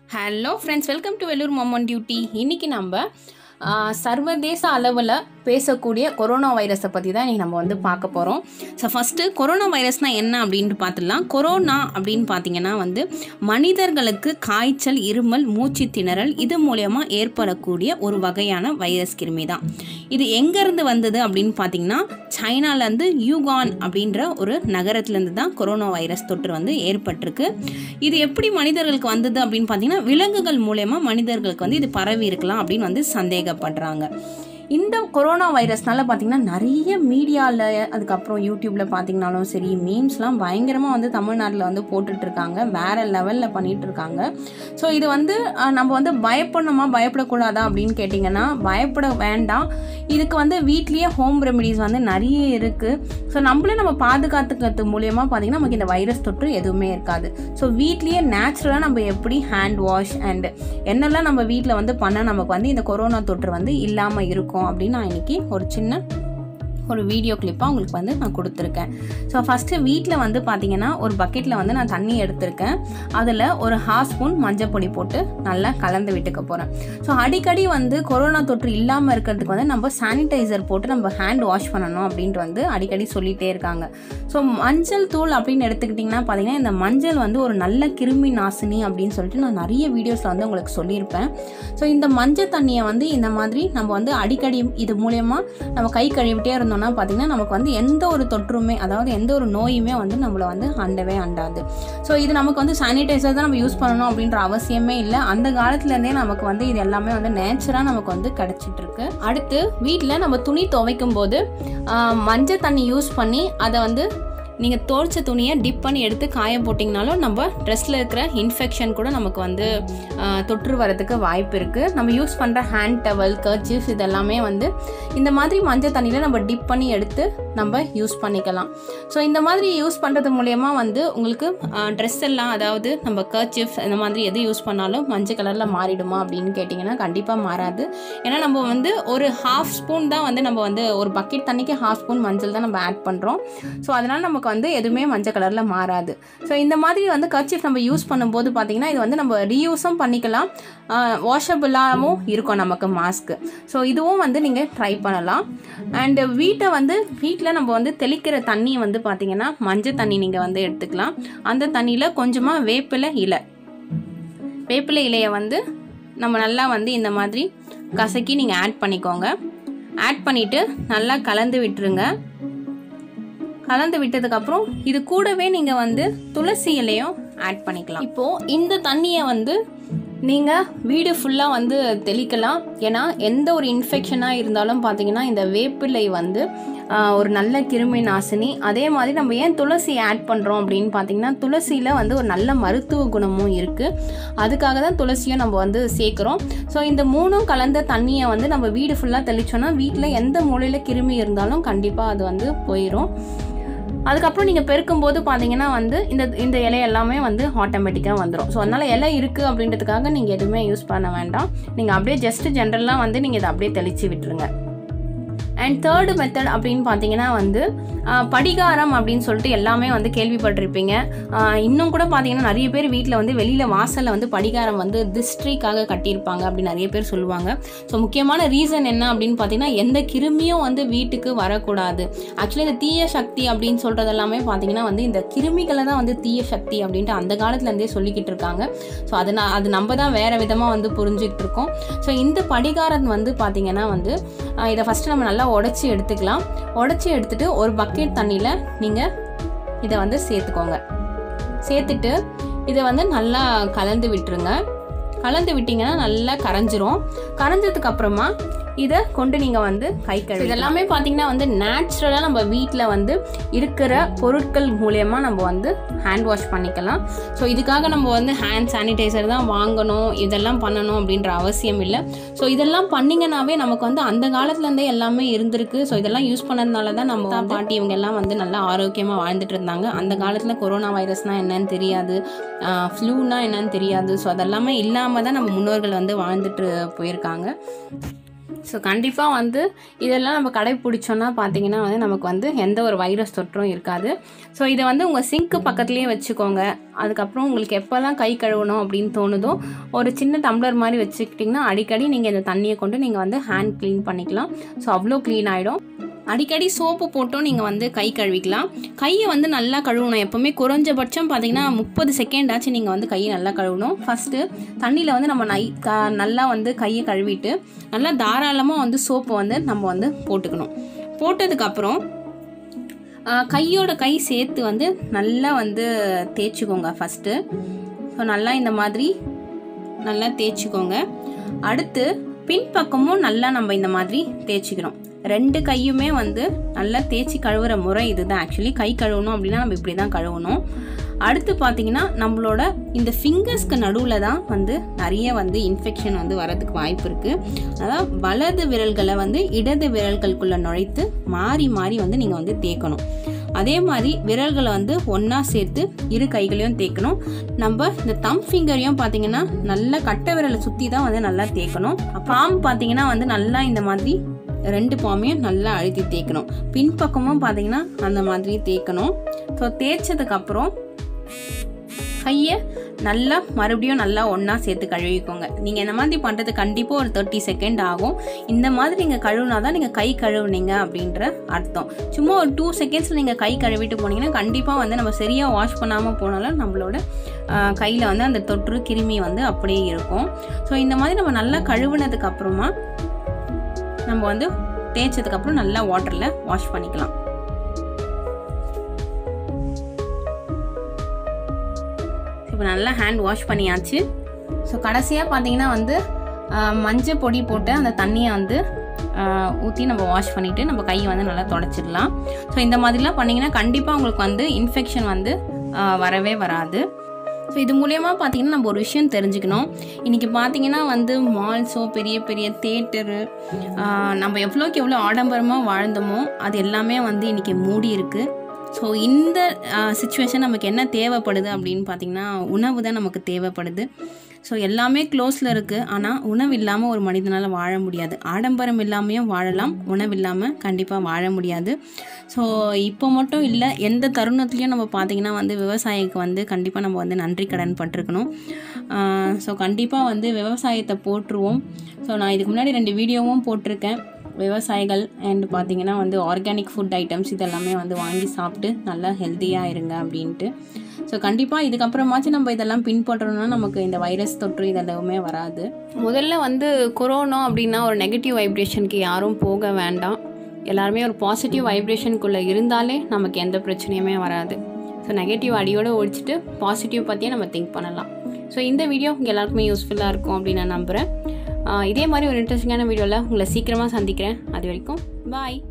hello friends welcome to Vellore மொமன் duty இன்றைக்கி நம்ம ஆ, சர்வதேச அளவில் பேசக்கூடிய கொரோனா வைரஸை பற்றி தான் இன்றைக்கி நம்ம வந்து பார்க்க போகிறோம் ஸோ ஃபஸ்ட்டு கொரோனா வைரஸ்னால் என்ன அப்படின்ட்டு பார்த்துடலாம் கொரோனா அப்படின்னு பார்த்தீங்கன்னா வந்து மனிதர்களுக்கு காய்ச்சல் இருமல் மூச்சு திணறல் இது மூலயமா ஏற்படக்கூடிய ஒரு வகையான வைரஸ் கிருமி தான் இது எங்கேருந்து வந்தது அப்படின்னு பார்த்தீங்கன்னா சைனாலேருந்து யூகான் அப்படின்ற ஒரு நகரத்துலேருந்து தான் கொரோனா வைரஸ் தொற்று வந்து ஏற்பட்டிருக்கு இது எப்படி மனிதர்களுக்கு வந்தது அப்படின்னு பார்த்தீங்கன்னா விலங்குகள் மூலயமா மனிதர்களுக்கு வந்து இது பரவி இருக்கலாம் அப்படின்னு வந்து சந்தேகப்படுறாங்க இந்த கொரோனா வைரஸ்னால பார்த்தீங்கன்னா நிறைய மீடியாவில் அதுக்கப்புறம் யூடியூப்பில் பார்த்தீங்கனாலும் சரி மீம்ஸ்லாம் பயங்கரமாக வந்து தமிழ்நாட்டில் வந்து போட்டுட்டு இருக்காங்க வேற லெவலில் பண்ணிட்டு இருக்காங்க ஸோ இது வந்து அஹ், நம்ம வந்து பயப்படணுமா பயப்படக்கூடாதா அப்படின்னு கேட்டிங்கன்னா பயப்பட வேண்டாம் இதுக்கு வந்து வீட்லேயே ஹோம் ரெமெடிஸ் வந்து நிறைய இருக்குது ஸோ நம்மளே நம்ம பாதுகாத்துக்கிறது மூலியமாக பார்த்தீங்கன்னா நமக்கு இந்த வைரஸ் தொற்று எதுவுமே இருக்காது ஸோ வீட்லேயே நேச்சுரலாக நம்ம எப்படி ஹேண்ட் வாஷ் அண்ட் என்னெல்லாம் நம்ம வீட்டில் வந்து பண்ணால் நமக்கு வந்து இந்த கொரோனா தொற்று வந்து இல்லாமல் இருக்கும் அப்படின்னு நான் இன்னைக்கு ஒரு சின்ன ஒரு வீடியோ கிளிப்பாக உங்களுக்கு வந்து நான் கொடுத்துருக்கேன் ஸோ ஃபஸ்ட்டு வீட்டில் வந்து பார்த்தீங்கன்னா ஒரு பக்கெட்டில் வந்து நான் தண்ணி எடுத்திருக்கேன் அதில் ஒரு ஹாஃப் ஸ்பூன் மஞ்சள் பொடி போட்டு நல்லா கலந்து விட்டுக்க போகிறேன் ஸோ அடிக்கடி வந்து கொரோனா தொற்று இல்லாமல் இருக்கிறதுக்கு வந்து நம்ம சானிடைசர் போட்டு நம்ம ஹேண்ட் வாஷ் பண்ணணும் அப்படின்ட்டு வந்து அடிக்கடி சொல்லிகிட்டே இருக்காங்க ஸோ மஞ்சள் தூள் அப்படின்னு எடுத்துக்கிட்டிங்கன்னா பார்த்தீங்கன்னா இந்த மஞ்சள் வந்து ஒரு நல்ல கிருமி நாசினி அப்படின்னு சொல்லிட்டு நான் நிறைய வீடியோஸில் வந்து உங்களுக்கு சொல்லியிருப்பேன் ஸோ இந்த மஞ்சள் தண்ணியை வந்து இந்த மாதிரி நம்ம வந்து அடிக்கடி இது மூலயமா நம்ம கை கழுவிட்டே இருந்தோம்னா பார்த்தீங்கன்னா நமக்கு வந்து எந்த ஒரு தொற்றுமே அதாவது எந்த ஒரு நோயுமே வந்து நம்மளை வந்து அண்டவே அண்டாது ஸோ இது நமக்கு வந்து சானிடைசர் தான் நம்ம யூஸ் பண்ணணும் அப்படின்ற அவசியமே இல்லை அந்த காலத்துலேருந்தே நமக்கு வந்து இது எல்லாமே வந்து நேச்சராக நமக்கு வந்து கிடச்சிட்டு இருக்கு அடுத்து வீட்டில் நம்ம துணி துவைக்கும் போது ஆஹ், மஞ்சள் தண்ணி யூஸ் பண்ணி அதை வந்து நீங்கள் துவைச்ச துணியை டிப் பண்ணி எடுத்து காய போட்டிங்கனாலும் நம்ம ட்ரெஸ்ஸில் இருக்கிற இன்ஃபெக்ஷன் கூட நமக்கு வந்து ஆஹ், தொற்று வரதுக்கு வாய்ப்பு இருக்குது நம்ம யூஸ் பண்ணுற ஹேண்ட் டவல் கர்ச்சிஃப் இதெல்லாமே வந்து இந்த மாதிரி மஞ்சள் தண்ணியில் நம்ம டிப் பண்ணி எடுத்து நம்ம யூஸ் பண்ணிக்கலாம் ஸோ இந்த மாதிரி யூஸ் பண்ணுறது மூலயமா வந்து உங்களுக்கு ட்ரெஸ் எல்லாம் அதாவது நம்ம கர்ச்சிஃப் இந்த மாதிரி எது யூஸ் பண்ணாலும் மஞ்சள் கலரில் மாறிடுமா அப்படின்னு கேட்டிங்கன்னா கண்டிப்பாக மாறாது ஏன்னா நம்ம வந்து ஒரு ஹாஃப் ஸ்பூன் தான் வந்து நம்ம வந்து ஒரு பக்கெட் தண்ணிக்கு ஹாஃப் ஸ்பூன் மஞ்சள் தான் நம்ம ஆட் பண்ணுறோம் ஸோ அதனால் நமக்கு வந்து எதுவுமே மஞ்சள் கலரில் மாறாது ஸோ இந்த மாதிரி வந்து கர்ச்சிஃப் நம்ம யூஸ் பண்ணும்போது பார்த்தீங்கன்னா இது வந்து நம்ம ரீயூஸும் பண்ணிக்கலாம் வாஷபிளாகவும் இருக்கும் நமக்கு மாஸ்க்கு ஸோ இதுவும் வந்து நீங்கள் ட்ரை பண்ணலாம் அண்டு வீட்டை வந்து வீட்டில் நம்ம வந்து தெளிக்கிற தண்ணி வந்து பார்த்தீங்கன்னா மஞ்சள் தண்ணி நீங்கள் வந்து எடுத்துக்கலாம் அந்த தண்ணியில் கொஞ்சமாக வேப்பிலை இலை வேப்பிலை இலையை வந்து நம்ம நல்லா வந்து இந்த மாதிரி கசக்கி நீங்கள் ஆட் பண்ணிக்கோங்க ஆட் பண்ணிவிட்டு நல்லா கலந்து விட்டுருங்க கலந்து விட்டதுக்கப்புறம் இது கூடவே நீங்கள் வந்து துளசி இலையும் ஆட் பண்ணிக்கலாம் இப்போது இந்த தண்ணியை வந்து நீங்கள் வீடு ஃபுல்லாக வந்து தெளிக்கலாம் ஏன்னா எந்த ஒரு இன்ஃபெக்ஷனாக இருந்தாலும் பார்த்தீங்கன்னா இந்த வேப்பிலை வந்து ஆஹ், ஒரு நல்ல கிருமி நாசினி அதே மாதிரி நம்ம ஏன் துளசி ஆட் பண்ணுறோம் அப்படின்னு பார்த்தீங்கன்னா துளசியில் வந்து ஒரு நல்ல மருத்துவ குணமும் இருக்குது அதுக்காக தான் துளசியும் நம்ம வந்து சேர்க்குறோம் ஸோ இந்த மூணும் கலந்த தண்ணியை வந்து நம்ம வீடு ஃபுல்லாக தெளிச்சோன்னா வீட்டில் எந்த மூலையில் கிருமி இருந்தாலும் கண்டிப்பாக அது வந்து போயிடும் அதுக்கப்புறம் நீங்கள் பெருக்கும்போது பார்த்தீங்கன்னா வந்து இந்த இந்த இலை எல்லாமே வந்து ஆட்டோமேட்டிக்காக வந்துடும் ஸோ அதனால் இலை இருக்குது அப்படின்றதுக்காக நீங்கள் எதுவுமே யூஸ் பண்ண வேண்டாம் நீங்கள் அப்படியே ஜஸ்ட் ஜென்ரலாக வந்து நீங்கள் இதை அப்படியே தெளித்து விட்டுருங்க அண்ட் தேர்டு மெத்தட் அப்படின்னு பார்த்தீங்கன்னா வந்து ஆஹ், படிகாரம் அப்படின்னு சொல்லிட்டு எல்லாமே வந்து கேள்விப்பட்டிருப்பீங்க ஆஹ், இன்னும் கூட பார்த்தீங்கன்னா நிறைய பேர் வீட்டில் வந்து வெளியில் வாசலில் வந்து படிகாரம் வந்து திஸ்ட்ரிக்காக கட்டியிருப்பாங்க அப்படின்னு நிறைய பேர் சொல்லுவாங்க ஸோ முக்கியமான ரீசன் என்ன அப்படின்னு பார்த்தீங்கன்னா எந்த கிருமியும் வந்து வீட்டுக்கு வரக்கூடாது ஆக்சுவலி இந்த தீய சக்தி அப்படின்னு சொல்கிறது எல்லாமே பார்த்தீங்கன்னா வந்து இந்த கிருமிகளை தான் வந்து தீய சக்தி அப்படின்ட்டு அந்த காலத்துலேருந்தே சொல்லிக்கிட்டு இருக்காங்க ஸோ அது நான் அது நம்ம தான் வேறு விதமாக வந்து புரிஞ்சுக்கிட்டு இருக்கோம் ஸோ இந்த படிகாரம் வந்து பார்த்தீங்கன்னா வந்து ஆஹ், இதை ஃபஸ்ட்டு நம்ம நல்லா உடச்சி எடுத்துக்கலாம் உடச்சி எடுத்துட்டு ஒரு பக்கெட் தண்ணியில் நீங்கள் இதை வந்து சேர்த்துக்கோங்க சேர்த்துட்டு இதை வந்து நல்லா கலந்து விட்டுருங்க கலந்து விட்டிங்கன்னா நல்லா கரைஞ்சிரும் கரைஞ்சதுக்கு அப்புறமா இதை கொண்டு நீங்கள் வந்து கை கழுவி இதெல்லாமே பார்த்தீங்கன்னா வந்து நேச்சுரலாக நம்ம வீட்டில் வந்து இருக்கிற பொருட்கள் மூலயமா நம்ம வந்து ஹேண்ட் வாஷ் பண்ணிக்கலாம் ஸோ இதுக்காக நம்ம வந்து ஹேண்ட் சானிடைசர் தான் வாங்கணும் இதெல்லாம் பண்ணணும் அப்படின்ற அவசியம் இல்லை ஸோ இதெல்லாம் பண்ணிங்கனாவே நமக்கு வந்து அந்த காலத்துலேருந்தே எல்லாமே இருந்திருக்கு ஸோ இதெல்லாம் யூஸ் பண்ணதுனால தான் நம்ம தான் பாட்டி இவங்க எல்லாம் வந்து நல்லா ஆரோக்கியமாக வாழ்ந்துட்டு இருந்தாங்க அந்த காலத்தில் கொரோனா வைரஸ்னால் என்னன்னு தெரியாது ஃப்ளூனா என்னன்னு தெரியாது ஸோ அதெல்லாமே இல்லாமல் தான் நம்ம முன்னோர்கள் வந்து வாழ்ந்துட்டு போயிருக்காங்க ஸோ கண்டிப்பாக வந்து இதெல்லாம் நம்ம கடைப்பிடிச்சோன்னா பார்த்தீங்கன்னா வந்து நமக்கு வந்து எந்த ஒரு வைரஸ் தொற்றும் இருக்காது ஸோ இதை வந்து உங்கள் சிங்க்கு பக்கத்துலேயே வச்சுக்கோங்க அதுக்கப்புறம் உங்களுக்கு எப்போல்லாம் கை கழுவணும் அப்படின்னு தோணுதோ ஒரு சின்ன டம்ளர் மாதிரி வச்சுக்கிட்டிங்கன்னா அடிக்கடி நீங்கள் இந்த தண்ணியை கொண்டு நீங்கள் வந்து ஹேண்ட் க்ளீன் பண்ணிக்கலாம் ஸோ அவ்வளோ க்ளீன் ஆகிடும் அடிக்கடி சோப்பு போட்டும் நீங்கள் வந்து கை கழுவிக்கலாம் கையை வந்து நல்லா கழுவணும் எப்போவுமே குறைஞ்சபட்சம் பார்த்தீங்கன்னா முப்பது செகண்ட் ஆச்சு நீங்கள் வந்து கையை நல்லா கழுவணும் ஃபஸ்ட்டு தண்ணியில் வந்து நம்ம நை க நல்லா வந்து கையை கழுவிட்டு நல்லா தாராளமாக வந்து சோப்பை வந்து நம்ம வந்து போட்டுக்கணும் போட்டதுக்கப்புறம் ஆஹ், கையோட கை சேர்த்து வந்து நல்லா வந்து தேய்ச்சிக்கோங்க ஃபஸ்ட்டு ஸோ நல்லா இந்த மாதிரி நல்லா தேய்ச்சிக்கோங்க அடுத்து பின்பக்கமும் நல்லா நம்ம இந்த மாதிரி தேய்ச்சிக்கிறோம் ரெண்டு கையுமே வந்து நல்லா தேய்ச்சி கழுவுற முறை இதுதான் ஆக்சுவலி கை கழுவணும் அப்படின்னா நம்ம இப்படி தான் கழுவணும் அடுத்து பார்த்தீங்கன்னா நம்மளோட இந்த ஃபிங்கர்ஸ்க்கு நடுவில் தான் வந்து நிறைய வந்து இன்ஃபெக்ஷன் வந்து வரதுக்கு வாய்ப்பு இருக்குது அதாவது வலது விரல்களை வந்து இடது விரல்களுக்குள்ளே நுழைத்து மாறி மாறி வந்து நீங்கள் வந்து தேய்க்கணும் அதே மாதிரி விரல்களை வந்து ஒன்றா சேர்த்து இரு கைகளையும் தேய்க்கணும் நம்ம இந்த தம் ஃபிங்கரையும் பார்த்தீங்கன்னா நல்லா கட்டை விரலை சுற்றி தான் வந்து நல்லா தேய்க்கணும் பாம் பார்த்தீங்கன்னா வந்து நல்லா இந்த மாதிரி ரெண்டு பாமையும் நல்லா அழுத்தி தேய்க்கணும் பின்பக்கமும் பார்த்தீங்கன்னா அந்த மாதிரி தேய்க்கணும் ஸோ தேய்ச்சதுக்கப்புறம் கையை நல்லா மறுபடியும் நல்லா ஒன்றா சேர்த்து கழுவிக்கோங்க நீங்கள் இந்த மாதிரி பண்ணுறது கண்டிப்பாக ஒரு தேர்ட்டி செகண்ட் ஆகும் இந்த மாதிரி நீங்கள் கழுவுனா தான் நீங்கள் கை கழுவுனீங்க அப்படின்ற அர்த்தம் சும்மா ஒரு டூ செகண்ட்ஸில் நீங்கள் கை கழுவிட்டு போனீங்கன்னா கண்டிப்பாக வந்து நம்ம சரியாக வாஷ் பண்ணாமல் போனாலும் நம்மளோட கையில் வந்து அந்த தொற்று கிருமி வந்து அப்படியே இருக்கும் ஸோ இந்த மாதிரி நம்ம நல்லா கழுவுனதுக்கு அப்புறமா நம்ம வந்து தேய்ச்சதுக்கப்புறம் நல்லா வாட்டரில் வாஷ் பண்ணிக்கலாம் இப்போ நல்லா ஹேண்ட் வாஷ் பண்ணியாச்சு ஸோ கடைசியாக பார்த்தீங்கன்னா வந்து ஆஹ், மஞ்சள் பொடி போட்டு அந்த தண்ணியை வந்து ஊற்றி நம்ம வாஷ் பண்ணிவிட்டு நம்ம கையை வந்து நல்லா தொடச்சிடலாம் ஸோ இந்த மாதிரிலாம் பண்ணிங்கன்னா கண்டிப்பாக உங்களுக்கு வந்து இன்ஃபெக்ஷன் வந்து ஆஹ், வரவே வராது ஸோ இது மூலயமா பார்த்தீங்கன்னா நம்ம ஒரு விஷயம் தெரிஞ்சுக்கணும் இன்றைக்கி பார்த்தீங்கன்னா வந்து மால்ஸோ பெரிய பெரிய தேட்டரு நம்ம எவ்வளோக்கு எவ்வளோ ஆடம்பரமாக வாழ்ந்தோமோ அது எல்லாமே வந்து இன்றைக்கி மூடி இருக்குது ஸோ இந்த சுச்சுவேஷன் நமக்கு என்ன தேவைப்படுது அப்படின்னு பார்த்தீங்கன்னா உணவு தான் நமக்கு தேவைப்படுது ஸோ எல்லாமே க்ளோஸில் இருக்குது ஆனால் உணவு இல்லாமல் ஒரு மனிதனால் வாழ முடியாது ஆடம்பரம் இல்லாமையும் வாழலாம் உணவு இல்லாமல் கண்டிப்பாக வாழ முடியாது ஸோ இப்போ மட்டும் இல்லை எந்த தருணத்துலையும் நம்ம பார்த்தீங்கன்னா வந்து விவசாயிக்கு வந்து கண்டிப்பாக நம்ம வந்து நன்றி கடன் பட்டிருக்கணும் ஸோ கண்டிப்பாக வந்து விவசாயத்தை போற்றுவோம் ஸோ நான் இதுக்கு முன்னாடி ரெண்டு வீடியோவும் போட்டிருக்கேன் விவசாயிகள் அண்ட் பார்த்தீங்கன்னா வந்து ஆர்கானிக் ஃபுட் ஐட்டம்ஸ் இதெல்லாமே வந்து வாங்கி சாப்பிட்டு நல்லா ஹெல்த்தியாக இருங்க அப்படின்ட்டு ஸோ கண்டிப்பாக இதுக்கப்புறமாச்சும் நம்ம இதெல்லாம் பின்பற்றணும்னா நமக்கு இந்த வைரஸ் தொற்று இதெல்லாமே வராது முதல்ல வந்து கொரோனா அப்படின்னா ஒரு நெகட்டிவ் வைப்ரேஷனுக்கு யாரும் போக வேண்டாம் எல்லாருமே ஒரு பாசிட்டிவ் வைப்ரேஷனுக்குள்ளே இருந்தாலே நமக்கு எந்த பிரச்சனையுமே வராது ஸோ நெகட்டிவ் அடியோடு ஒழிச்சிட்டு பாசிட்டிவ் பற்றியே நம்ம திங்க் பண்ணலாம் ஸோ இந்த வீடியோ உங்கள் எல்லாருக்குமே யூஸ்ஃபுல்லாக இருக்கும் அப்படின்னு நான் நம்புகிறேன் ஆஹ் இதே மாதிரி ஒரு இன்ட்ரெஸ்டிங்கான வீடியோவில் உங்களை சீக்கிரமாக சந்திக்கிறேன் அது வரைக்கும் பாய்